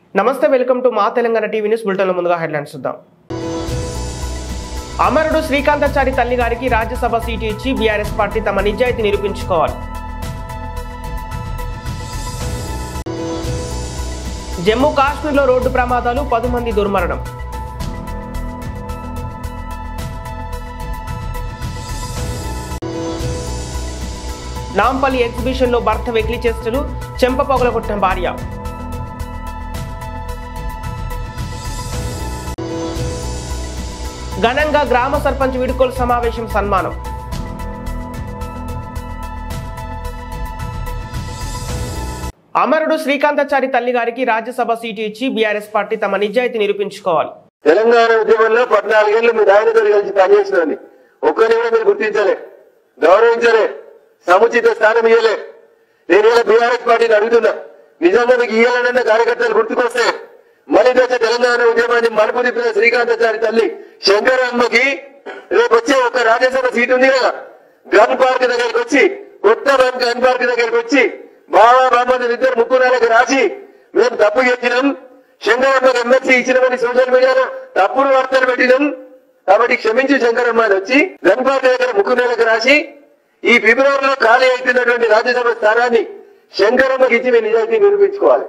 నమస్తే welcome to మా Telangana TV news బులెటిన్లో ముందుగా హెడ్లైన్స్ చూద్దాం అమరుడు శ్రీకాంతాచారి తల్లి గారికి రాజ్యసభ సీటు ఇచ్చి బీఆర్ఎస్ పార్టీ తమ నిజాయితీ నిరూపించుకోవాలి జమ్మూ కాశ్మీర్లో రోడ్డు ప్రమాదాలు పది మంది దుర్మరణం నాంపల్లి ఎగ్జిబిషన్లో భర్త వెకిలి చేష్టలు చెంప పగలగొట్టిన భార్య ఘనంగా గ్రామ సర్పంచ్ వీడుకోలు సమావేశం సన్మానం అమరుడు శ్రీకాంతాచారి తల్లి గారికి రాజ్యసభ సీటు ఇచ్చి బీఆర్ఎస్ పార్టీ తమ నిజాయితీ నిరూపించుకోవాలి తెలంగాణ ఉద్యమంలో పద్నాలుగేళ్లు మీ నాయనతో కలిసి పనిచేసినని ఒక్కరిని కూడా మీరు గుర్తించలే గౌరవించలే సముచిత స్థానం ఇయ్యలే నేను ఇలా బీఆర్ఎస్ పార్టీని అడుగుతున్నా నిజంగా మీకు ఇయ్యాలన్న కార్యకర్తలు గుర్తుకొస్తే మళ్ళీ దశ తెలంగాణ ఉద్యమాన్ని మలుపు తిప్పిన శ్రీకాంతాచారి తల్లి శంకరమ్మకి రేపు వచ్చే ఒక రాజ్యసభ సీట్ ఉంది కదా గన్ పార్క్ దగ్గరికి వచ్చి కొత్త గన్ పార్క్ దగ్గరికి వచ్చి బాబా బామ్మని ఇద్దరు ముక్కురాలకు రాసి మేము తప్పు చేసినాం శంకరమ్మకి ఎమ్మెల్సీ ఇచ్చినామని సోషల్ మీడియాలో తప్పుడు వార్తలు పెట్టినాం కాబట్టి క్షమించి శంకరమ్మ అని వచ్చి గన్ పార్క్ దగ్గర ముక్కు నెలకు రాసి ఈ ఫిబ్రవరిలో ఖాళీ అవుతున్నటువంటి రాజ్యసభ స్థానాన్ని శంకరమ్మకి ఇచ్చి మీ నిజాయితీ నిరూపించుకోవాలి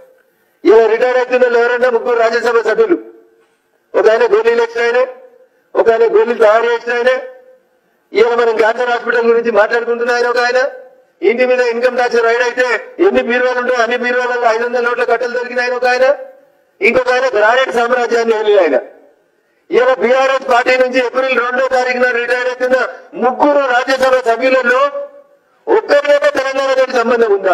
ఇలా రిటైర్ అవుతున్న వాళ్ళు ఎవరన్నా ముగ్గురు రాజ్యసభ సభ్యులు ఒక ఆయన గోళీలు వేసిన ఆయన ఒక ఆయన గోళీలు తయారు చేసిన ఆయన ఇవాళ మనం క్యాన్సర్ హాస్పిటల్ గురించి మాట్లాడుకుంటున్న ఆయన ఒక ఆయన ఇంటి మీద ఇన్కమ్ ట్యాక్స్ రైడ్ అయితే ఎన్ని బీరువాలు ఉంటాయో అన్ని బీరువాలలో ఐదు వందల నోట్ల కట్టలు దొరికిన ఆయన ఒక ఆయన ఇంకొక ఆయన గ్రానైట్ సామ్రాజ్యాన్ని వెళ్ళిన ఆయన ఇవాళ బీఆర్ఎస్ పార్టీ నుంచి ఏప్రిల్ రెండో తారీఖున రిటైర్ అవుతున్న ముగ్గురు రాజ్యసభ సభ్యులలో ఒక్కరికైనా తెలంగాణతో సంబంధం ఉందా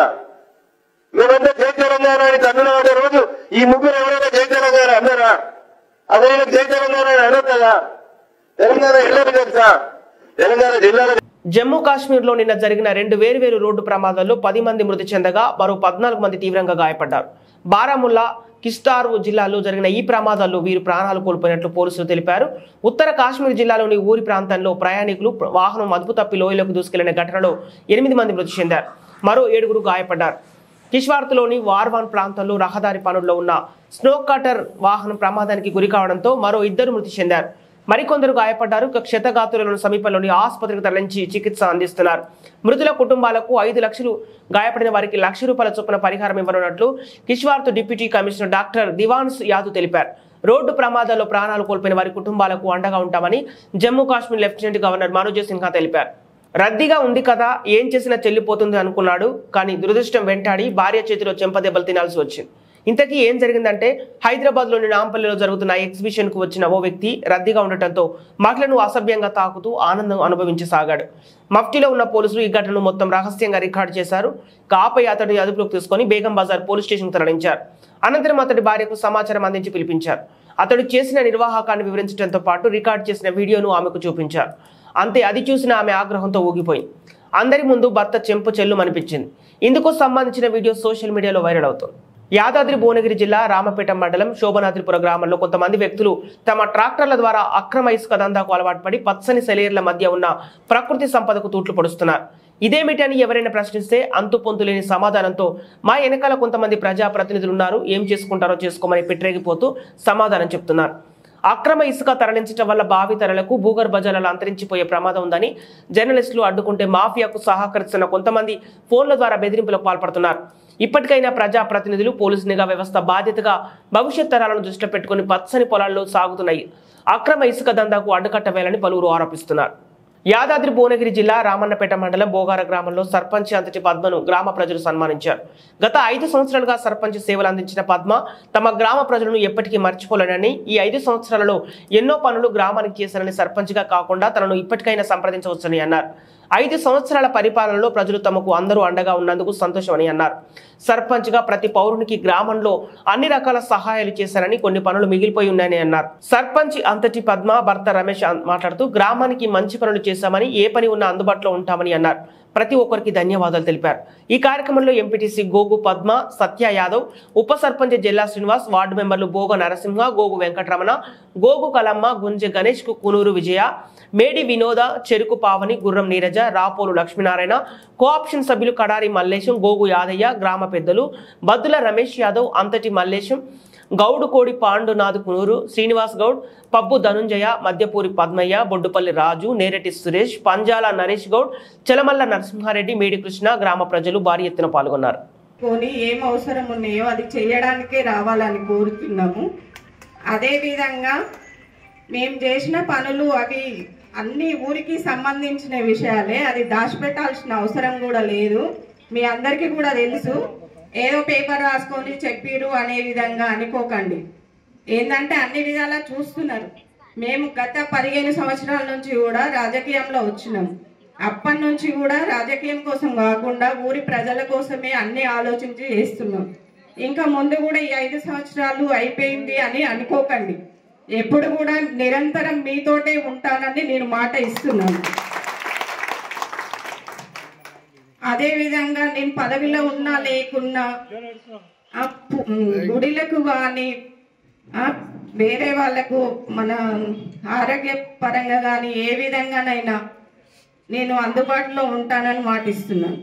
మేమంతా జై తెలంగాణ అని తన్నుల పడే రోజు ఈ ముగ్గురు ఎవరైనా జై తెలంగాణ అన్నారా అదే జై తెలంగాణ అని అనొద్దా తెలంగాణ ఎల్లరి తెలుసా తెలంగాణ జిల్లాలో జమ్మూ కాశ్మీర్లో నిన్న జరిగిన రెండు వేరువేరు రోడ్డు ప్రమాదాల్లో పది మంది మృతి చెందగా మరో పద్నాలుగు మంది తీవ్రంగా గాయపడ్డారు బారాముల్లా కిస్తార్ జిల్లాలో జరిగిన ఈ ప్రమాదాల్లో వీరు ప్రాణాలు కోల్పోయినట్లు పోలీసులు తెలిపారు ఉత్తర కాశ్మీర్ జిల్లాలోని ఊరి ప్రాంతంలో ప్రయాణికులు ప్ర- వాహనం అదుపు తప్పి లోయలోకి దూసుకెళ్లిన ఘటనలో ఎనిమిది మంది మృతి చెందారు మరో ఏడుగురు గాయపడ్డారు కిష్వార్త్లోని వార్వాన్ ప్రాంతంలో రహదారి పనుల్లో ఉన్న స్నో కటర్ వాహనం ప్రమాదానికి గురి కావడంతో మరో ఇద్దరు మృతి చెందారు మరికొందరు గాయపడ్డారు ఇక క్షతగాతులను సమీపంలోని ఆసుపత్రికి తరలించి చికిత్స అందిస్తున్నారు మృతుల కుటుంబాలకు ఐదు లక్షలు గాయపడిన వారికి లక్ష రూపాయల చొప్పున పరిహారం ఇవ్వనున్నట్లు Kishtwar deputy commissioner doctor Devansh Yadav తెలిపారు రోడ్డు ప్రమాదాల్లో ప్రాణాలు కోల్పోయిన వారి కుటుంబాలకు అండగా ఉంటామని జమ్మూ కాశ్మీర్ లెఫ్టినెంట్ గవర్నర్ మనోజ్ సిన్హా తెలిపారు రద్దీగా ఉంది కదా ఏం చేసినా చెల్లిపోతుంది అనుకున్నాడు కానీ దురదృష్టం వెంటాడి భార్య చేతిలో చెంపదెబ్బలు తినాల్సి వచ్చింది ఇంతకీ ఏం జరిగిందంటే హైదరాబాద్ లోని నాంపల్లిలో జరుగుతున్న ఎగ్జిబిషన్ కు వచ్చిన ఓ వ్యక్తి రద్దీగా ఉండటంతో మహిళను అసభ్యంగా తాకుతూ ఆనందం అనుభవించసాగాడు మఫ్టీలో ఉన్న పోలీసులు ఈ ఘటనను మొత్తం రహస్యంగా రికార్డు చేశారు కాపై అతడిని అదుపులోకి తీసుకొని బేగం బజార్ పోలీస్ స్టేషన్ తరలించారు అనంతరం అతడి భార్యకు సమాచారం అందించి పిలిపించారు అతడు చేసిన నిర్వాహకాన్ని వివరించడంతో పాటు రికార్డు చేసిన వీడియోను ఆమెకు చూపించారు అంతే అది చూసిన ఆమె ఆగ్రహంతో ఊగిపోయింది అందరి ముందు భర్త చెంపు చెల్లు అనిపించింది ఇందుకు సంబంధించిన వీడియో సోషల్ మీడియాలో వైరల్ అవుతుంది యాదాద్రి భువనగిరి జిల్లా రామపేట మండలం శోభనాద్రిపుర గ్రామంలో కొంతమంది వ్యక్తులు తమ ట్రాక్టర్ల ద్వారా అక్రమ ఇసుక దందాకు అలవాటు పడి పచ్చని సెలేర్ల మధ్య ఉన్న ప్రకృతి సంపదకు తూట్లు పొడుస్తున్నారు ఇదేమిటని ఎవరైనా ప్రశ్నిస్తే అంతు పొంతు లేని సమాధానంతో మా వెనకాల కొంతమంది ప్రజాప్రతినిధులు ఉన్నారు ఏం చేసుకుంటారో చేసుకోమని పెట్టరేగిపోతూ సమాధానం చెప్తున్నారు అక్రమ ఇసుక తరలించడం వల్ల భావి తరలకు భూగర్భ జలాలు అంతరించిపోయే ప్రమాదం ఉందని జర్నలిస్టులు అడ్డుకుంటే మాఫియాకు సహకరిస్తున్న కొంతమంది ఫోన్ల ద్వారా బెదిరింపులకు పాల్పడుతున్నారు ఇప్పటికైనా ప్రజాప్రతినిధులు పోలీసు నిఘా వ్యవస్థ బాధ్యతగా భవిష్యత్ తరాలను దృష్టిలో పెట్టుకుని పచ్చని పొలాల్లో సాగుతున్నాయి అక్రమ ఇసుక దందాకు అడ్డుకట్ట వేయాలని పలువురు ఆరోపిస్తున్నారు యాదాద్రి భువనగిరి జిల్లా రామన్నపేట మండలం బోగార గ్రామంలో సర్పంచ్ అంతటి పద్మను గ్రామ ప్రజలు సన్మానించారు గత ఐదు సంవత్సరాలుగా సర్పంచ్ సేవలు అందించిన పద్మ తమ గ్రామ ప్రజలను ఎప్పటికీ మర్చిపోలేనని ఈ ఐదు సంవత్సరాలలో ఎన్నో పనులు గ్రామానికి చేశారని సర్పంచ్గా కాకుండా తనను ఇప్పటికైనా సంప్రదించవచ్చని అన్నారు ఐదు సంవత్సరాల పరిపాలనలో ప్రజలు తమకు అందరూ అండగా ఉన్నందుకు సంతోషమని అన్నారు సర్పంచ్గా ప్రతి పౌరునికి గ్రామంలో అన్ని రకాల సహాయాలు చేశారని కొన్ని పనులు మిగిలిపోయి ఉన్నాయని అన్నారు సర్పంచ్ అంతటి పద్మ భర్త రమేష్ అన్- మాట్లాడుతూ గ్రామానికి మంచి పనులు చేశామని ఏ పని ఉన్నా అందుబాటులో ఉంటామని అన్నారు ప్రతి ఒక్కరికి ధన్యవాదాలు తెలిపారు ఈ కార్యక్రమంలో ఎంపీటీసీ గోగు పద్మ సత్య యాదవ్ ఉప సర్పంచ్ జిల్లా శ్రీనివాస్ వార్డు మెంబర్లు బోగ నరసింహ గోగు వెంకటరమణ గోగు కలమ్మ గుంజె గణేష్ కు కునూరు విజయ మేడి వినోద చెరుకు పావని గుర్రం నీరజ రాపోలు లక్ష్మీనారాయణ కోఆప్షన్ సభ్యులు కడారి మల్లేశం గోగు యాదయ్య గ్రామ పెద్దలు బద్దుల రమేష్ యాదవ్ అంతటి మల్లేశం గౌడు కోడి పాండునాథ్ కునూరు శ్రీనివాస్ గౌడ్ పబ్బు ధనుంజయ మధ్యపూరి పద్మయ్య బొడ్డుపల్లి రాజు నేరెటి సురేష్ పంజాల నరేష్ గౌడ్ చలమల్ల నరసింహారెడ్డి మేడి కృష్ణ గ్రామ ప్రజలు భారీ ఎత్తున పాల్గొన్నారు కొని ఏం అవసరం ఉన్నాయో అది చేయడానికే రావాలని కోరుతున్నాము అదేవిధంగా మేము చేసిన పనులు అవి అన్ని ఊరికి సంబంధించిన విషయాలే అది దాచిపెట్టాల్సిన అవసరం కూడా లేదు మీ అందరికీ కూడా తెలుసు ఏదో పేపర్ రాసుకొని చెప్పిరు అనే విధంగా అనుకోకండి ఏంటంటే అన్ని విధాలా చూస్తున్నారు మేము గత పదిహేను సంవత్సరాల నుంచి కూడా రాజకీయంలో వచ్చినాం అప్పటి నుంచి కూడా రాజకీయం కోసం కాకుండా ఊరి ప్రజల కోసమే అన్ని ఆలోచించి చేస్తున్నాం ఇంకా ముందు కూడా ఈ ఐదు సంవత్సరాలు అయిపోయింది అని అనుకోకండి ఎప్పుడు కూడా నిరంతరం మీతోటే ఉంటానని నేను మాట ఇస్తున్నాను అదే విధంగా నేను పదవిలో ఉన్నా లేకున్నా ఆ పు- గుడిలకు కానీ వేరే వాళ్ళకు మన ఆరోగ్య పరంగా కానీ ఏ విధంగానైనా నేను అందుబాటులో ఉంటానని మాటిస్తున్నాను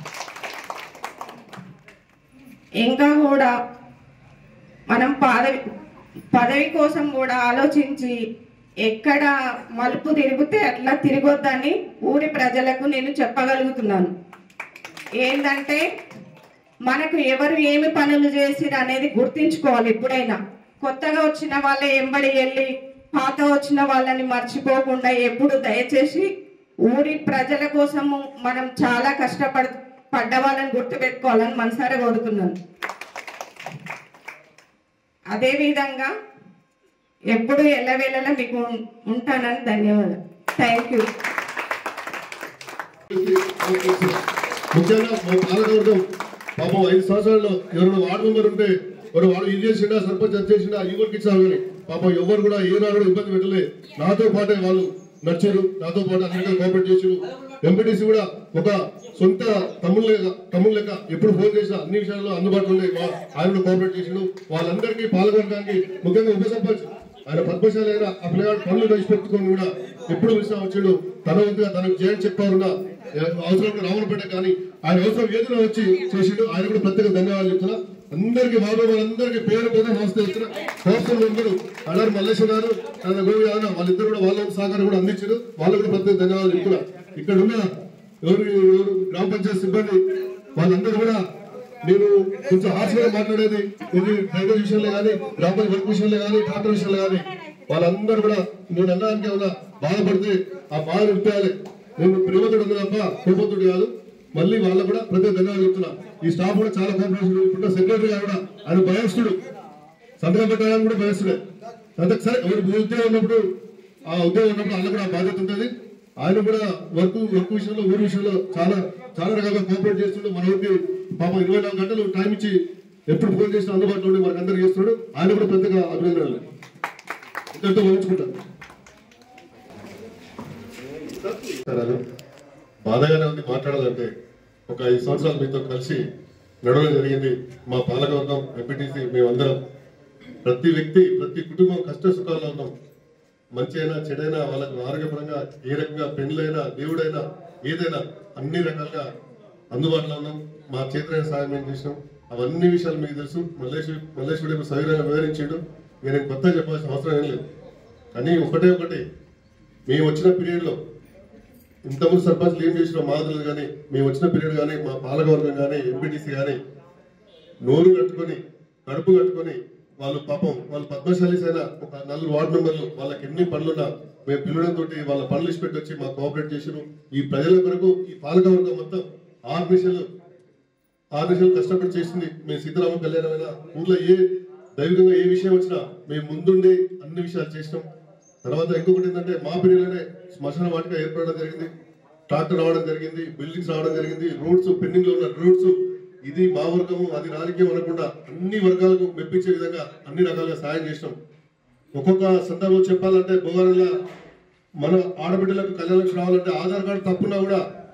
ఇంకా కూడా మనం పదవి పదవి కోసం కూడా ఆలోచించి ఎక్కడ మలుపు తిరిగితే అట్లా తిరగొద్దని ఊరి ప్రజలకు నేను చెప్పగలుగుతున్నాను ఏంటంటే మనకు ఎవరు ఏమి పనులు చేసిరు అనేది గుర్తించుకోవాలి ఎప్పుడైనా కొత్తగా వచ్చిన వాళ్ళే ఎంబడి వెళ్ళి పాత వచ్చిన వాళ్ళని మర్చిపోకుండా ఎప్పుడు దయచేసి ఊరి ప్రజల కోసము మనం చాలా కష్టపడ పడ్డ వాళ్ళని గుర్తుపెట్టుకోవాలని మనసారా కోరుతున్నాను అదే విధంగా ఎప్పుడు ఎల్లవేళలా మీకు ఉం- ఉంటానని ధన్యవాదాలు థ్యాంక్ యూ ముఖ్యంగా మా పాలకవర్గం పాపం ఐదు సంవత్సరాల్లో ఎవరైనా వార్డు మెంబర్ ఉంటే ఎవరు వాడు ఇది చేసిండా సర్పంచ్ అది చేసిండా ఎవరికి ఇచ్చారు కానీ పాపం ఎవరు కూడా ఏ నాడు కూడా ఇబ్బంది పెట్టలే నాతో పాటే వాళ్ళు నచ్చారు నాతో పాటు అందరికీ కోఆపరేట్ చేసారు ఎంపీటీసీ కూడా ఒక సొంత తమ్ముళ్ళ లెక్క తమ్ముళ్ళ లెక్క ఎప్పుడు ఫోన్ చేసినా అన్ని విషయాల్లో అందుబాటులో ఉండే వా- ఆయన కూడా కోఆపరేట్ చేసిండు వాళ్ళందరికీ పాల్గొనడానికి ముఖ్యంగా ఉప సర్పంచ్ ఆయన పద్మశాలి అయినా ఆ పిల్లగాడు పనులు కలిసిపెట్టుకొని కూడా ఎప్పుడు పిలిచినా వచ్చాడు తన వంతుగా తనకు చేయని చెప్పారున్నా అవసరం రావణపేట కానీ ఆయన అవసరం ఏదైనా వచ్చి చేసిండు ఆయన కూడా ప్రత్యేక ధన్యవాదాలు చెప్తున్నా అందరికి బాబు వాళ్ళందరికీ పేరు పేరు నమస్తే చెప్తున్నా కోర్సులు అందరూ అల్లారు మల్లేశ్వర గారు ఆయన గోవి యాదవ్ వాళ్ళిద్దరు కూడా వాళ్ళ సహకారం కూడా అందించారు వాళ్ళు కూడా ప్రత్యేక ధన్యవాదాలు చెప్తున్నా ఇక్కడ ఉన్న ఎవరు ఎవరు గ్రామ పంచాయతీ సిబ్బంది వాళ్ళందరూ కూడా నేను కొంచెం హాస్యంగా మాట్లాడేది ఇది డ్రైవర్ విషయంలో కానీ గ్రామ వర్క్ విషయంలో కానీ ట్రాక్టర్ విషయంలో కానీ వాళ్ళందరూ కూడా నేను అన్నానికి ఏమన్నా బాధపడితే ఆ బాధ విప్పాలి నేను ప్రేమతుడు ఉంది తప్ప కోపతుడు కాదు మళ్ళీ వాళ్ళకు కూడా ప్రతి ధన్యవాదాలు చెప్తున్నా ఈ స్టాఫ్ కూడా చాలా కోఆపరేషన్ ఇప్పుడు సెక్రటరీ గారు కూడా ఆయన భయస్తుడు సంతకం పెట్టడానికి కూడా భయస్తుడే అంతే సరే ఎవరు ఉద్యోగం ఉన్నప్పుడు ఆ ఉద్యోగం ఉన్నప్పుడు వాళ్ళకు కూడా ఆ బాధ్యత ఉంటుంది ఆయన కూడా వర్క్ వర్క్ విషయంలో ఊరి విషయంలో చాలా చాలా రకాలుగా కోఆపరేట్ చేస్తుండే మన ఊరికి పాపం ఇరవై నాలుగు గంటలు టైం ఇచ్చి ఎప్పుడు ఫోన్ చేసినా అందుబాటులో ఉండి మనకు అందరు చేస్తున్నాడు ఆయన కూడా పెద్దగా అభినందనలు ఇంతటితో ముగించుకుంటాను సరే బాధగానే ఉంది మాట్లాడాలంటే ఒక ఐదు సంవత్సరాలు మీతో కలిసి నడవడం జరిగింది మా పాలకవర్గం ఎంపీటీసీ మేమందరం ప్రతి వ్యక్తి ప్రతి కుటుంబం కష్ట సుఖాల్లో ఉన్నాం మంచి అయినా చెడైనా వాళ్ళకు ఆరోగ్యపరంగా ఏ రకంగా పెళ్ళైనా దేవుడైనా ఏదైనా అన్ని రకాలుగా అందుబాటులో ఉన్నాం మా చేతులైన సాయం ఏం చేసినాం అవన్నీ విషయాలు మీకు తెలుసు మల్లేశ్వరి మల్లేశ్వరుడు సవిరంగా వివరించాడు నేను కొత్త చెప్పాల్సిన అవసరం ఏం లేదు కానీ ఒకటే ఒకటి మేము వచ్చిన పీరియడ్లో ఇంతకుముందు సర్పంచ్లు ఏం చేసినా మాదిరి కానీ మేము వచ్చిన పీరియడ్ కానీ మా పాలకవర్గం కానీ ఎంపీటీసీ కానీ నోరు కట్టుకొని కడుపు కట్టుకొని వాళ్ళు పాపం వాళ్ళు పద్మశాలీస్ అయినా ఒక నలుగురు వార్డు మెంబర్లు వాళ్ళకి ఎన్ని పనులున్నా మేము పిల్లడంతో వాళ్ళ పనులు ఇచ్చి పెట్టి వచ్చి మాకు కోఆపరేట్ చేసారు ఈ ప్రజల కొరకు ఈ పాలకవర్గం మొత్తం ఆరు నిమిషాలు ఆరు నిమిషాలు కష్టపడి చేసింది మేము సీతారామ కళ్యాణమైన ఊళ్ళో ఏ దైవికంగా ఏ విషయం వచ్చినా మేము ముందుండి అన్ని విషయాలు చేసినాం తర్వాత ఇంకొకటి ఏంటంటే మా పిల్లలనే శ్మశాన వాటిక ఏర్పడడం జరిగింది ట్రాక్టర్ రావడం జరిగింది బిల్డింగ్స్ రావడం జరిగింది రోడ్స్ పెండింగ్ లో ఉన్న రోడ్స్ ఇది మా వర్గము అది రాజకీయం అనకుండా అన్ని వర్గాలకు మెప్పించే విధంగా అన్ని రకాలుగా సాయం చేసినాం ఒక్కొక్క సందర్భం చెప్పాలంటే భోగారంలో మన ఆడబిడ్డలకు కళ్యాణం రావాలంటే ఆధార్ కార్డు తప్పున్నా కూడా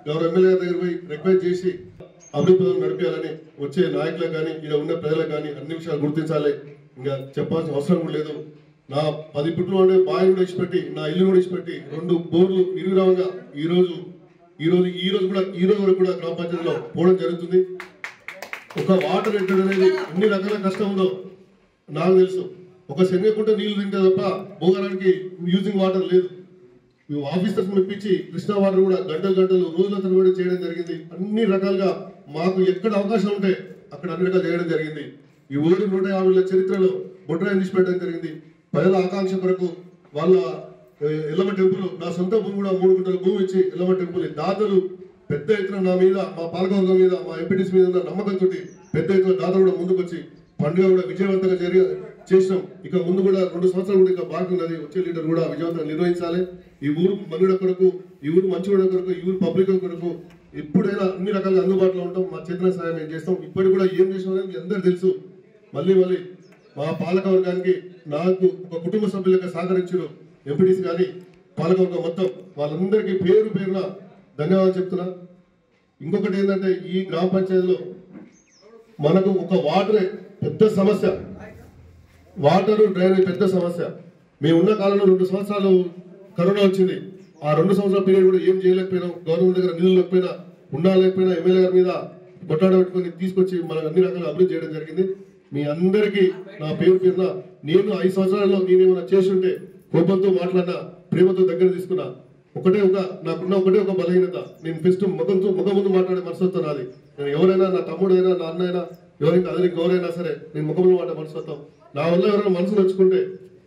గౌరవ ఎమ్మెల్యే గారి దగ్గర పోయి రిక్వెస్ట్ చేసి అభివృద్ధి పనులు నడిపించాలని వచ్చే నాయకులకు కానీ ఇక్కడ ఉన్న ప్రజలకు కానీ అన్ని విషయాలు గుర్తించాలి ఇంకా చెప్పాల్సిన అవసరం కూడా లేదు నా పది పుట్లు అంటే బావి కూడా ఇచ్చిపెట్టి నా ఇల్లు కూడా ఇచ్చిపెట్టి రెండు బోర్లు నిర్విరామంగా ఈ రోజు ఈ రోజు ఈ రోజు కూడా ఈ రోజు వరకు కూడా గ్రామ పంచాయతీలో పోవడం జరుగుతుంది ఒక వాటర్ ఎంటర్ అనేది ఎన్ని రకాల కష్టం ఉందో నాకు తెలుసు ఒక శనగకుంట నీళ్లు తింటే తప్ప భోగడానికి యూజింగ్ వాటర్ లేదు మేము ఆఫీసర్స్ మెప్పించి కృష్ణా వాటర్ కూడా గంటలు గంటలు రోజుల తరబడి చేయడం జరిగింది అన్ని రకాలుగా మాకు ఎక్కడ అవకాశం ఉంటే అక్కడ అన్ని రకాలు చేయడం జరిగింది ఈ ఊరి నూట యాభై ఏళ్ల చరిత్రలో బొడ్రాయి పెట్టడం జరిగింది ప్రజల ఆకాంక్ష కొరకు వాళ్ళ ఏ, ఎల్లమ్మ టెంపుల్ నా సొంత భూమి కూడా మూడు గుంటల భూమి ఇచ్చి ఎల్లమ్మ టెంపుల్ దాతలు పెద్ద ఎత్తున నా మీద మా పాలకవర్గం మీద మా ఎంపీటీస్ మీద ఉన్న నమ్మకంతో పెద్ద ఎత్తున దాతలు కూడా ముందుకు వచ్చి పండుగ కూడా విజయవంతంగా జరిగి చేసినాం ఇక ముందు కూడా రెండు సంవత్సరాలు కూడా ఇక బాకీ ఉన్నది వచ్చే లీడర్ కూడా విజయవంతంగా నిర్వహించాలి ఈ ఊరు మనుగడ కొరకు ఈ ఊరు మంచిగడ కొరకు ఈ ఊరు పబ్లిక్ కొరకు ఎప్పుడైనా అన్ని రకాలుగా అందుబాటులో ఉంటాం మా చేతన సహాయం మేము చేస్తాం ఇప్పటికి కూడా ఏం చేసినాం అనేది మీ అందరూ తెలుసు మళ్ళీ మళ్ళీ మా పాలక వర్గానికి నాకు ఒక కుటుంబ సభ్యులుగా సహకరించారు ఎంపీటీసీ కానీ పాలకవర్గం మొత్తం వాళ్ళందరికీ పేరు పేరున ధన్యవాదాలు చెప్తున్నా ఇంకొకటి ఏంటంటే ఈ గ్రామ పంచాయతీలో మనకు ఒక వాటరే పెద్ద సమస్య వాటర్ డ్రైనేజ్ పెద్ద సమస్య మేము ఉన్న కాలంలో రెండు సంవత్సరాలు కరోనా వచ్చింది ఆ రెండు సంవత్సరాల పీరియడ్ కూడా ఏం చేయలేకపోయినాం గవర్నమెంట్ దగ్గర నిధులు లేకపోయినా ఉన్నా లేకపోయినా ఎమ్మెల్యే గారి మీద కొట్టాడ పెట్టుకొని తీసుకొచ్చి మనకు అన్ని రకాల అభివృద్ధి చేయడం జరిగింది మీ అందరికీ నా పేరు పేరున నేను ఐదు సంవత్సరాల్లో నేను ఏమైనా చేస్తుంటే కోపంతో మాట్లాడినా ప్రేమతో దగ్గర తీసుకున్నా ఒకటే ఒక నాకున్న ఒకటే ఒక బలహీనత నేను ఫస్ట్ ముఖంతో ముఖం ముందు మాట్లాడే మనస్తత్వం నాది నేను ఎవరైనా నా తమ్ముడైనా నా అన్నైనా ఎవరైనా అదే ఎవరైనా సరే నేను ముఖం ముందు మాట్లాడే మనస్తత్వం నా వల్ల ఎవరైనా మనసు నచ్చుకుంటే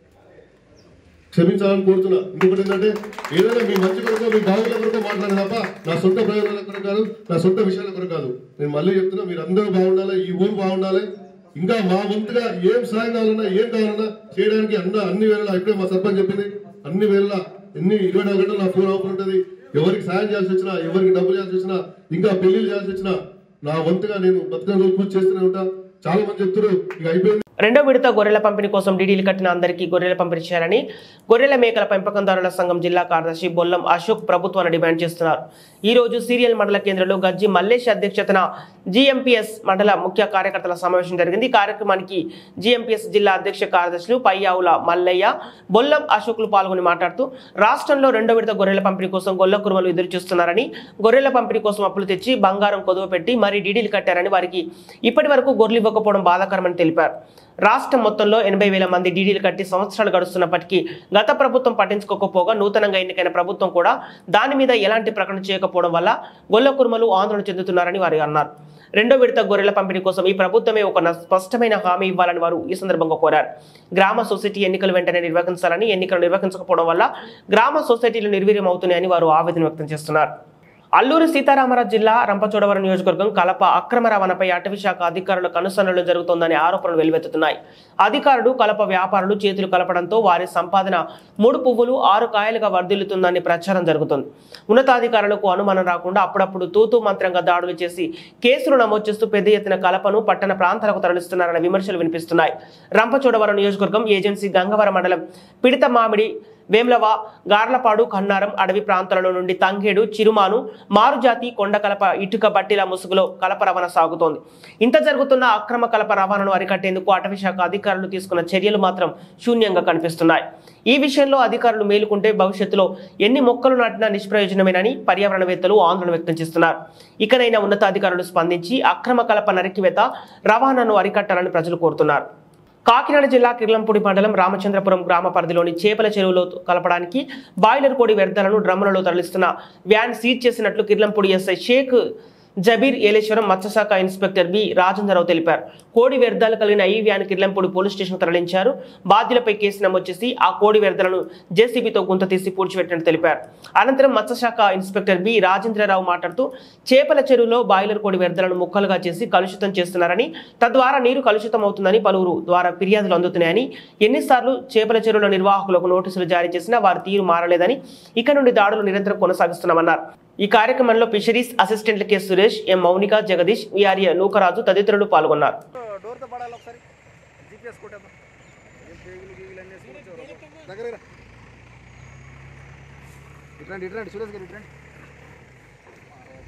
క్షమించాలని కోరుతున్నా ఇంకొకటి ఏంటంటే ఏదైనా మీ మంచి కొరకు మీ బాగుల కొరకు మాట్లాడే తప్ప నా సొంత ప్రయోజనాల కొరకు కాదు నా సొంత విషయాల కొరకు కాదు నేను మళ్ళీ చెప్తున్నా మీరు అందరూ బాగుండాలి ఈ ఊరు బాగుండాలి ఇంకా మా వంతుగా ఏం సాయం కావాలన్నా ఏం కావాలన్నా చేయడానికి అన్న అన్ని వేళలా ఇప్పుడే మా సర్పంచ్ చెప్పింది అన్ని వేళలా ఎన్ని ఇరవై నాలుగు గంటలు నా ఫోన్ ఓపెన్ ఉంటుంది ఎవరికి సాయం చేయాల్సి వచ్చినా ఎవరికి డబ్బులు చేయాల్సి వచ్చినా ఇంకా పెళ్లిళ్ళు చేయాల్సి వచ్చినా నా వంతుగా నేను బతుకని రోజు పూజ చేస్తూనే ఉంటా చాలా మంది చెప్తున్నారు ఇక అయిపోయింది రెండో విడత గొర్రెల పంపిణీ కోసం డీడీలు కట్టిన అందరికీ గొర్రెల పంపిణీ చేయాలని గొర్రెల మేకల పెంపకందారుల సంఘం జిల్లా కార్యదర్శి బొల్లం అశోక్ ప్రభుత్వాన్ని డిమాండ్ చేస్తున్నారు ఈ రోజు సీరియల్ మండల కేంద్రంలో గజ్జి మల్లేష్ అధ్యక్షతన జిఎంపీఎస్ మండల ముఖ్య కార్యకర్తల సమావేశం జరిగింది ఈ కార్యక్రమానికి జిఎంపీఎస్ జిల్లా అధ్యక్ష కార్యదర్శులు పయ్యావుల మల్లయ్య బొల్లం అశోకులు పాల్గొని మాట్లాడుతూ రాష్ట్రంలో రెండో విడత గొర్రెల పంపిణీ కోసం గొల్ల కురుమలు ఎదురు చూస్తున్నారని గొర్రెల పంపిణీ కోసం అప్పులు తెచ్చి బంగారం కొదువ పెట్టి మరీ డీడీలు కట్టారని వారికి ఇప్పటి వరకు గొర్రెలు ఇవ్వకపోవడం బాధాకరమని తెలిపారు రాష్ట్రం మొత్తంలో ఎనభై వేల మంది డీడీలు కట్టి సంవత్సరాలు గడుస్తున్నప్పటికీ గత ప్రభుత్వం పట్టించుకోకపోగా నూతనంగా ఎన్నికైన ప్రభుత్వం కూడా దాని మీద ఎలాంటి ప్రకటన చేయకపోవడం వల్ల గొల్ల కురుమలు ఆందోళన చెందుతున్నారని వారు అన్నారు రెండో విడత గొర్రెల పంపిణీ కోసం ఈ ప్రభుత్వమే ఒక న- స్పష్టమైన హామీ ఇవ్వాలని వారు ఈ సందర్భంగా కోరారు గ్రామ సొసైటీ ఎన్నికలు వెంటనే నిర్వహించాలని ఎన్నికలు నిర్వహించకపోవడం వల్ల గ్రామ సొసైటీలు నిర్వీర్యం అవుతున్నాయని వారు ఆవేదన వ్యక్తం చేస్తున్నారు అల్లూరు సీతారామరాజు జిల్లా రంపచోడవరం నియోజకవర్గం కలప అక్రమ రవాణాపై అటవీ శాఖ అధికారుల కనుసన్నలు జరుగుతోందనే ఆరోపణలు వెలువెత్తుతున్నాయి అధికారులు కలప వ్యాపారులు చేతులు కలపడంతో వారి సంపాదన మూడు పువ్వులు ఆరు కాయలుగా వర్ధిల్లుతుందని ప్రచారం జరుగుతుంది ఉన్నతాధికారులకు అనుమానం రాకుండా అప్పుడప్పుడు తూతూ మంత్రంగా దాడులు చేసి కేసులు నమోదు చేస్తూ పెద్ద ఎత్తున కలపను పట్టణ ప్రాంతాలకు తరలిస్తున్నారన్న విమర్శలు వినిపిస్తున్నాయి రంపచోడవరం నియోజకవర్గం ఏజెన్సీ గంగవరం మండలం పిడిత మామిడి వేమ్లవ గార్లపాడు కన్నారం అడవి ప్రాంతాల నుండి తంగేడు చిరుమాను మారుజాతి కొండ కలప ఇటుక బట్టిల ముసుగులో కలప రవాణా సాగుతోంది ఇంత జరుగుతున్న అక్రమ కలప రవాణాను అరికట్టేందుకు అటవీ శాఖ అధికారులు తీసుకున్న చర్యలు మాత్రం శూన్యంగా కనిపిస్తున్నాయి ఈ విషయంలో అధికారులు మేలుకుంటే భవిష్యత్తులో ఎన్ని మొక్కలు నాటినా నిష్ప్రయోజనమేనని పర్యావరణవేత్తలు ఆందోళన వ్యక్తం చేస్తున్నారు ఇకనైనా ఉన్నతాధికారులు స్పందించి అక్రమ కలప నరికివేత రవాణాను అరికట్టాలని ప్రజలు కోరుతున్నారు కాకినాడ జిల్లా కిర్లంపూడి మండలం రామచంద్రపురం గ్రామ పరిధిలోని చేపల చెరువులో కలపడానికి బాయిలర్ కోడి వ్యర్థాలను డ్రమ్ములలో తరలిస్తున్న వ్యాన్ సీజ్ చేసినట్లు కిర్లంపూడి ఎస్ఐ షేక్ జబీర్ ఏలేశ్వరం మత్స్యశాఖ ఇన్స్పెక్టర్ బి రాజేంద్రరావు తెలిపారు కోడి వ్యర్థాలు కలిగిన ఈ వ్యాన్ కిర్లంపూడి పోలీస్ స్టేషన్ తరలించారు బాధ్యులపై కేసు నమోదు చేసి ఆ కోడి వ్యర్థాలను జేసీబీతో గుంత తీసి పూడ్చిపెట్టినట్టు తెలిపారు అనంతరం మత్స్యశాఖ ఇన్స్పెక్టర్ బి రాజేంద్రరావు మాట్లాడుతూ చేపల చెరువులో బాయిలర్ కోడి వ్యర్థాలను ముక్కలుగా చేసి కలుషితం చేస్తున్నారని తద్వారా నీరు కలుషితం అవుతుందని పలువురు ద్వారా ఫిర్యాదులు అందుతున్నాయని ఎన్నిసార్లు చేపల చెరువుల నిర్వాహకులకు నోటీసులు జారీ చేసినా వారి తీరు మారలేదని ఇక నుండి దాడులు నిరంతరం కొనసాగిస్తున్నామన్నారు ఈ కార్యక్రమంలో ఫిషరీస్ అసిస్టెంట్లు కె సురేష్ ఎం మౌనిక జగదీష్ విఆర్య నూకరాజు తదితరులు పాల్గొన్నారు డోర్తో పడాలి ఒకసారి జీపీఎస్ కొట్టేద్దాం ఏం పేగులు గీగులు అన్నీ వేసుకుని వచ్చేవారు దగ్గర రా. ఇట్రండి ఇట్రండి సురేష్ గారు ఇట్రండి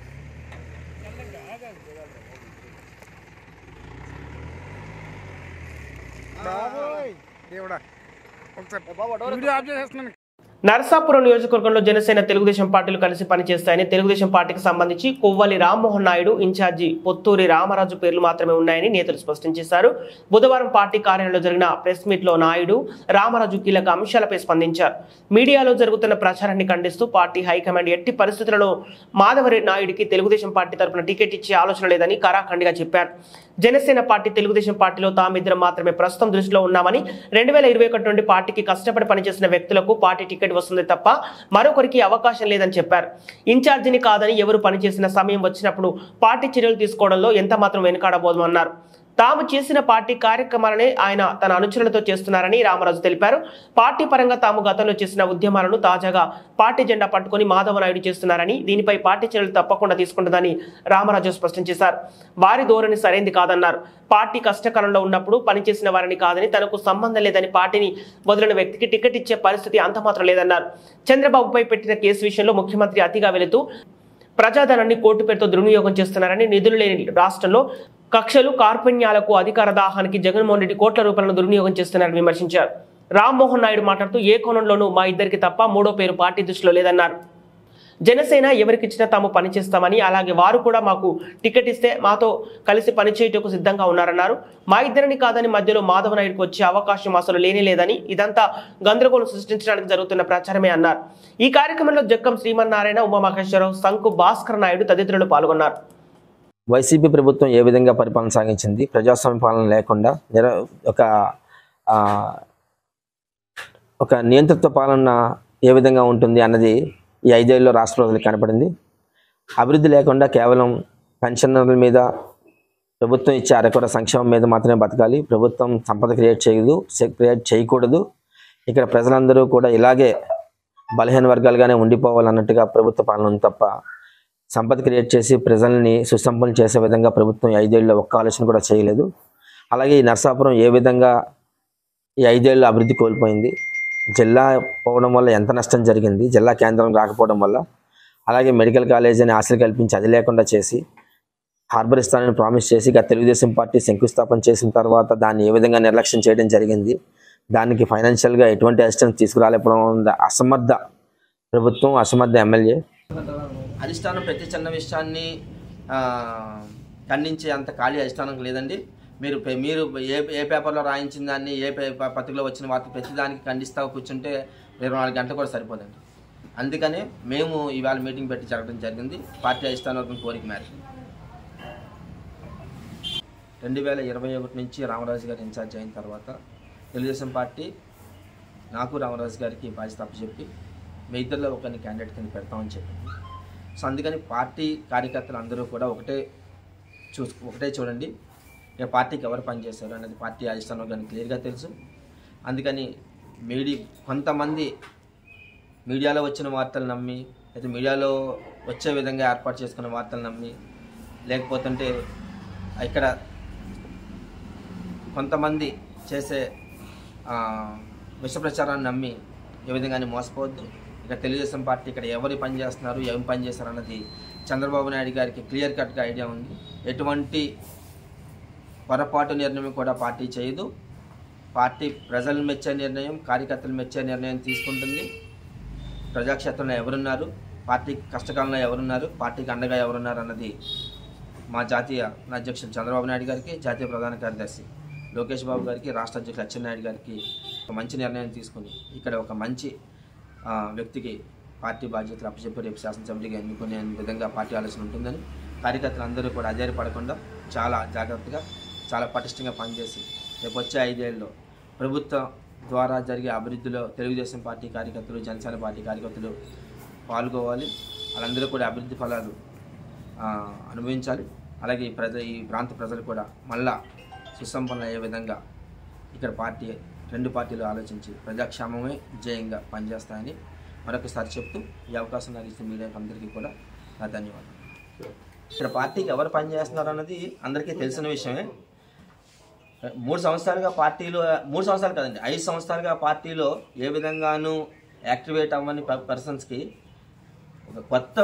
బాబోయ్ దేవుడా ఒకసారి వీడియో ఆఫ్ చేసేస్తున్నాను నరసాపురం నియోజకవర్గంలో జనసేన తెలుగుదేశం పార్టీలు కలిసి పనిచేస్తాయని తెలుగుదేశం పార్టీకి సంబంధించి కొవ్వలి రామ్మోహన్ నాయుడు ఇన్ఛార్జి పొత్తూరి రామరాజు పేర్లు మాత్రమే ఉన్నాయని నేతలు స్పష్టం చేశారు బుధవారం పార్టీ కార్యాలయంలో జరిగిన ప్రెస్ మీట్ లో నాయుడు రామరాజు కీలక అంశాలపై స్పందించారు మీడియాలో జరుగుతున్న ప్రచారాన్ని ఖండిస్తూ పార్టీ హైకమాండ్ ఎట్టి పరిస్థితులలో మాధవరెడ్డి నాయుడికి తెలుగుదేశం పార్టీ తరపున టికెట్ ఇచ్చే ఆలోచన లేదని కరాఖండిగా చెప్పారు జనసేన పార్టీ తెలుగుదేశం పార్టీలో తామిద్దరం మాత్రమే ప్రస్తుతం దృష్టిలో ఉన్నామని రెండు వేల ఇరవై ఒకటి నుండి పార్టీకి కష్టపడి పనిచేసిన వ్యక్తులకు పార్టీ టికెట్ వస్తుంది తప్ప మరొకరికి అవకాశం లేదని చెప్పారు ఇన్ఛార్జిని కాదని ఎవరు పనిచేసిన సమయం వచ్చినప్పుడు పార్టీ చర్యలు తీసుకోవడంలో ఎంత మాత్రం వెనుకాడబోదన్నారు తాము చేసిన పార్టీ కార్యక్రమాలనే ఆయన తన అనుచరులతో చేస్తున్నారని రామరాజు తెలిపారు పార్టీ పరంగా తాము గతంలో చేసిన ఉద్యమాలను తాజాగా పార్టీ జెండా పట్టుకుని మాధవ నాయుడు చేస్తున్నారని దీనిపై పార్టీ చర్యలు తప్పకుండా తీసుకుంటుందని రామరాజు స్పష్టం చేశారు వారి ధోరణి సరైంది కాదన్నారు పార్టీ కష్టకాలంలో ఉన్నప్పుడు పనిచేసిన వారిని కాదని తనకు సంబంధం లేదని పార్టీని వదిలిన వ్యక్తికి టికెట్ ఇచ్చే పరిస్థితి అంత మాత్రం లేదన్నారు చంద్రబాబుపై పెట్టిన కేసు విషయంలో ముఖ్యమంత్రి అతిగా వెళుతూ ప్రజాధనాన్ని కోర్టు పేరుతో దుర్వినియోగం చేస్తున్నారని నిధులు లేని రాష్ట్రంలో కక్షలు కార్పణ్యాలకు అధికార దాహానికి జగన్మోహన్ రెడ్డి కోట్ల రూపాయలను దుర్వినియోగం చేస్తున్నారని విమర్శించారు రామ్మోహన్ నాయుడు మాట్లాడుతూ ఏ కోణంలోనూ మా ఇద్దరికి తప్ప మూడో పేరు పార్టీ దృష్టిలో లేదన్నారు జనసేన ఎవరికిచ్చినా తాము పనిచేస్తామని అలాగే వారు కూడా మాకు టికెట్ ఇస్తే మాతో కలిసి పనిచేయటకు సిద్ధంగా ఉన్నారన్నారు మా ఇద్దరిని కాదని మధ్యలో మాధవ నాయుడుకు వచ్చే అవకాశం అసలు లేనే లేదని ఇదంతా గందరగోళం సృష్టించడానికి జరుగుతున్న ప్రచారమే అన్నారు ఈ కార్యక్రమంలో జక్కం శ్రీమన్నారాయణ ఉమామహేశ్వరరావు శంకు భాస్కర్ నాయుడు తదితరులు పాల్గొన్నారు వైసీపీ ప్రభుత్వం ఏ విధంగా పరిపాలన సాగించింది ప్రజాస్వామ్య పాలన లేకుండా నిర ఒక ఆ, ఒక నియంతృత్వ పాలన ఏ విధంగా ఉంటుంది అన్నది ఈ ఐదేళ్ళలో రాష్ట్ర ప్రజలకు కనపడింది అభివృద్ధి లేకుండా కేవలం పెన్షనర్ల మీద ప్రభుత్వం ఇచ్చే అరకొర సంక్షేమం మీద మాత్రమే బతకాలి ప్రభుత్వం సంపద క్రియేట్ చేయదు క్రియేట్ చేయకూడదు ఇక్కడ ప్రజలందరూ కూడా ఇలాగే బలహీన వర్గాలుగానే ఉండిపోవాలన్నట్టుగా ప్రభుత్వ పాలన ఉంది తప్ప సంపద క్రియేట్ చేసి ప్రజల్ని సుసంపన్నం చేసే విధంగా ప్రభుత్వం ఈ ఐదేళ్ళలో ఒక్క ఆలోచన కూడా చేయలేదు అలాగే ఈ నర్సాపురం ఏ విధంగా ఈ ఐదేళ్ళు అభివృద్ధి కోల్పోయింది జిల్లా పోవడం వల్ల ఎంత నష్టం జరిగింది జిల్లా కేంద్రం రాకపోవడం వల్ల అలాగే మెడికల్ కాలేజ్ అని ఆశలు కల్పించి అది లేకుండా చేసి హార్బర్ ఇస్తానని ప్రామిస్ చేసి ఇక తెలుగుదేశం పార్టీ శంకుస్థాపన చేసిన తర్వాత దాన్ని ఏ విధంగా నిర్లక్ష్యం చేయడం జరిగింది దానికి ఫైనాన్షియల్గా ఎటువంటి అసిస్టెన్స్ తీసుకురాలేకపోవడం అసమర్థ ప్రభుత్వం అసమర్థ ఎమ్మెల్యే అధిష్టానం ప్రతి చిన్న విషయాన్ని ఆ, ఖండించే అంత ఖాళీ అధిష్టానం లేదండి మీరు పె- మీరు ఏ ఏ పేపర్లో రాయించిన దాన్ని ఏ పే- ప- పత్రికలో వచ్చిన వార్త ప్రతి దానికి ఖండిస్తా కూర్చుంటే ఇరవై నాలుగు గంటలు కూడా సరిపోదండి అందుకనే మేము ఇవాళ మీటింగ్ పెట్టి జరగడం జరిగింది పార్టీ అధిష్టాన వర్గం కోరిక మేరకు రెండు వేల ఇరవై ఒకటి నుంచి రామరాజు గారు ఇన్ఛార్జ్ అయిన తర్వాత తెలుగుదేశం పార్టీ నాకు రామరాజు గారికి బాధ్యత అప్పచెప్పి మీ ఇద్దరిలో ఒకరిని క్యాండిడేట్ కింద పెడతామని చెప్పింది సో అందుకని పార్టీ కార్యకర్తలు అందరూ కూడా ఒకటే చూసు ఒకటే చూడండి ఇక పార్టీకి ఎవరు పనిచేశారు అనేది పార్టీ అధిష్టానం కానీ క్లియర్గా తెలుసు అందుకని మీడి కొంతమంది మీడియాలో వచ్చిన వార్తలు నమ్మి లేదా మీడియాలో వచ్చే విధంగా ఏర్పాటు చేసుకున్న వార్తలు నమ్మి లేకపోతుంటే ఇక్కడ కొంతమంది చేసే ఆ, విష ప్రచారాన్ని నమ్మి ఏ విధంగానే మోసపోవద్దు ఇక్కడ తెలుగుదేశం పార్టీ ఇక్కడ ఎవరు పని చేస్తున్నారు ఏం పని చేస్తారు అన్నది చంద్రబాబు నాయుడు గారికి క్లియర్ కట్గా ఐడియా ఉంది ఎటువంటి పొరపాటు నిర్ణయం కూడా పార్టీ చేయదు పార్టీ ప్రజలు మెచ్చే నిర్ణయం కార్యకర్తలు మెచ్చే నిర్ణయం తీసుకుంటుంది ప్రజాక్షేత్రంలో ఎవరున్నారు పార్టీ కష్టకాలంలో ఎవరున్నారు పార్టీకి అండగా ఎవరున్నారు అన్నది మా జాతీయ అధ్యక్షులు చంద్రబాబు నాయుడు గారికి జాతీయ ప్రధాన కార్యదర్శి లోకేష్ బాబు గారికి రాష్ట్ర అధ్యక్షులు అచ్చెన్నాయుడు గారికి ఒక మంచి నిర్ణయం తీసుకుని ఇక్కడ ఒక మంచి ఆ, వ్యక్తికి పార్టీ బాధ్యతలు అప్పచెప్పి రేపు శాసనసభ్యుడిగా ఎన్నుకునే విధంగా పార్టీ ఆలోచన ఉంటుందని కార్యకర్తలు అందరూ కూడా అధైర్యపడకుండా చాలా జాగ్రత్తగా చాలా పటిష్టంగా పనిచేసి రేపు వచ్చే ఐదేళ్ళలో ప్రభుత్వం ద్వారా జరిగే అభివృద్ధిలో తెలుగుదేశం పార్టీ కార్యకర్తలు జనసేన పార్టీ కార్యకర్తలు పాల్గొవాలి వాళ్ళందరూ కూడా అభివృద్ధి ఫలాలు ఆ, అనుభవించాలి అలాగే ఈ ప్రజ ఈ ప్రాంత ప్రజలు కూడా మళ్ళా సుసంపన్న అయ్యే విధంగా ఇక్కడ పార్టీ రెండు పార్టీలు ఆలోచించి ప్రజాక్షేమమే జయంగా పనిచేస్తాయని మరొకసారి చెప్తూ ఈ అవకాశం నాకు ఇచ్చిన మీడియాకి అందరికీ కూడా నా ధన్యవాదాలు ఇక్కడ పార్టీకి ఎవరు పనిచేస్తున్నారు అన్నది అందరికీ తెలిసిన విషయమే మూడు సంవత్సరాలుగా పార్టీలో మూడు సంవత్సరాలు కదండి ఐదు సంవత్సరాలుగా పార్టీలో ఏ విధంగానూ యాక్టివేట్ అవ్వని ప- పర్సన్స్కి ఒక కొత్త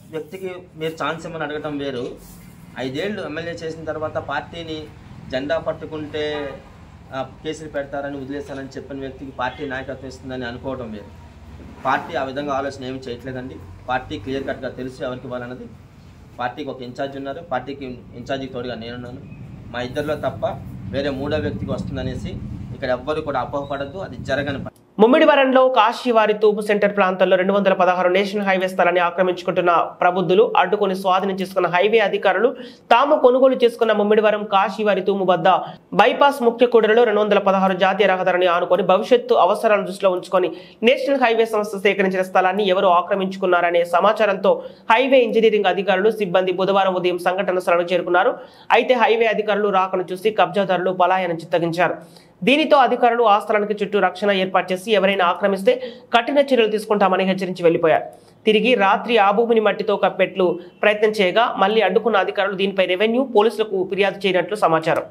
వ్యక్తికి మీరు ఛాన్స్ ఇమ్మని అడగటం వేరు ఐదేళ్ళు ఎమ్మెల్యే చేసిన తర్వాత పార్టీని జెండా పట్టుకుంటే ఆ, కేసులు పెడతారని వదిలేస్తారని చెప్పిన వ్యక్తికి పార్టీ నాయకత్వం ఇస్తుందని అనుకోవడం వేరు పార్టీ ఆ విధంగా ఆలోచన ఏమి చేయట్లేదండి పార్టీ క్లియర్ కట్గా తెలుసు ఎవరికి ఇవ్వాలన్నది పార్టీకి ఒక ఇన్ఛార్జ్ ఉన్నారు పార్టీకి ఇన్ఛార్జికి తోడుగా నేనున్నాను మా ఇద్దరిలో తప్ప వేరే మూడో వ్యక్తికి వస్తుందనేసి ఇక్కడ ఎవ్వరు కూడా అపోహపడద్దు అది జరగని పని ముమ్మిడివరంలో కాశీవారి తూపు సెంటర్ ప్రాంతంలో రెండు వందల పదహారు నేషనల్ హైవే స్థలాన్ని ఆక్రమించుకుంటున్న ప్రబుద్ధులు అడ్డుకొని స్వాధీనం చేసుకున్న హైవే అధికారులు తాము కొనుగోలు చేసుకున్న ముమ్మిడివరం కాశీవారి తూము వద్ద బైపాస్ ముఖ్య కూడలిలో రెండు వందల పదహారు జాతీయ రహదారిని ఆనుకొని భవిష్యత్తు అవసరాలను దృష్టిలో ఉంచుకొని నేషనల్ హైవే సంస్థ సేకరించిన స్థలాన్ని ఎవరు ఆక్రమించుకున్నారనే సమాచారంతో హైవే ఇంజనీరింగ్ అధికారులు సిబ్బంది బుధవారం ఉదయం సంఘటన స్థలానికి చేరుకున్నారు అయితే హైవే అధికారులు రాకను చూసి కబ్జాదారులు పలాయనం చిత్తగించారు దీనితో అధికారులు ఆ స్థలానికి చుట్టూ రక్షణ ఏర్పాటు చేసి ఎవరైనా ఆక్రమిస్తే కఠిన చర్యలు తీసుకుంటామని హెచ్చరించి వెళ్లిపోయారు తిరిగి రాత్రి ఆ భూమిని మట్టితో కప్పెట్లు ప్రయత్నం చేయగా మళ్లీ అడ్డుకున్న అధికారులు దీనిపై రెవెన్యూ పోలీసులకు ఫిర్యాదు చేయనట్లు సమాచారం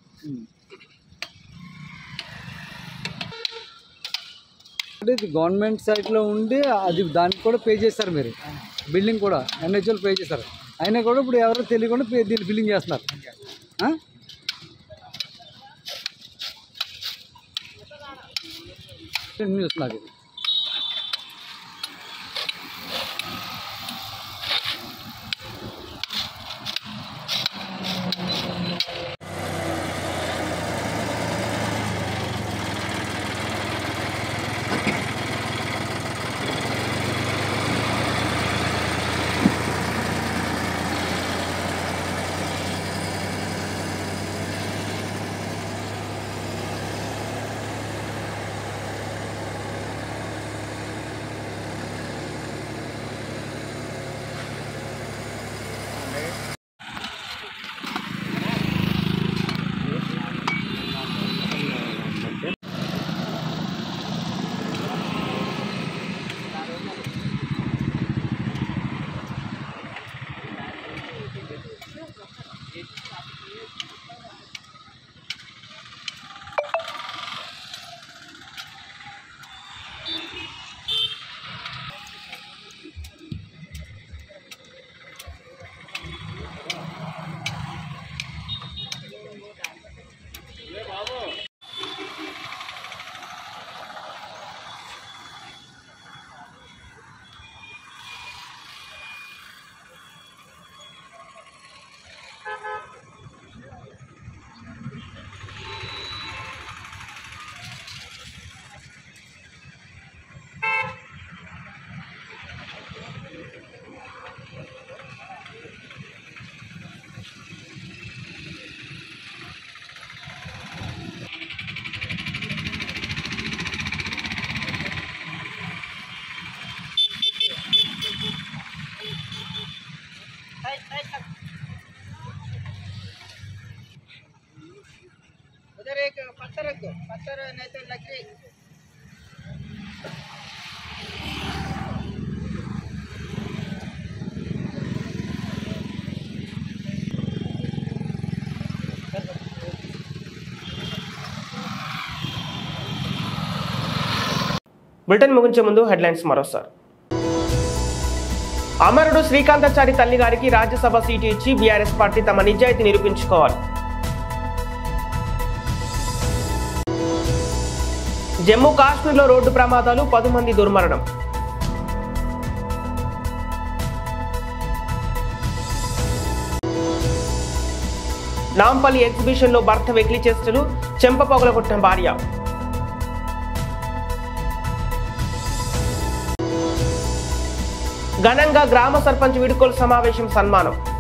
అంటే ఇది గవర్నమెంట్ సైట్లో ఉండి అది దానికి కూడా పే చేస్తారు మీరు బిల్డింగ్ కూడా ఎన్హెచ్ఎల్ పే చేస్తారు అయినా కూడా ఇప్పుడు ఎవరో తెలియకుండా పే దీన్ని బిల్లింగ్ చేస్తున్నారు ఆ? న్యూస్ నాకు ఇది. బులెటిన్ ముగించే ముందు హెడ్లైన్స్ మరోసారి అమరుడు శ్రీకాంతాచారి తల్లి గారికి రాజ్యసభ సీటు ఇచ్చి బీఆర్ఎస్ పార్టీ తమ నిజాయితీ నిరూపించుకోవాలి జమ్మూ కాశ్మీర్లో రోడ్డు ప్రమాదాలు పది మంది దుర్మరణం నాంపల్లి ఎగ్జిబిషన్లో భర్త వెకిలి చేష్టలు చెంప పగలగొట్టిన భార్య ఘనంగా గ్రామ సర్పంచ్ వీడుకోలు సమావేశం సన్మానం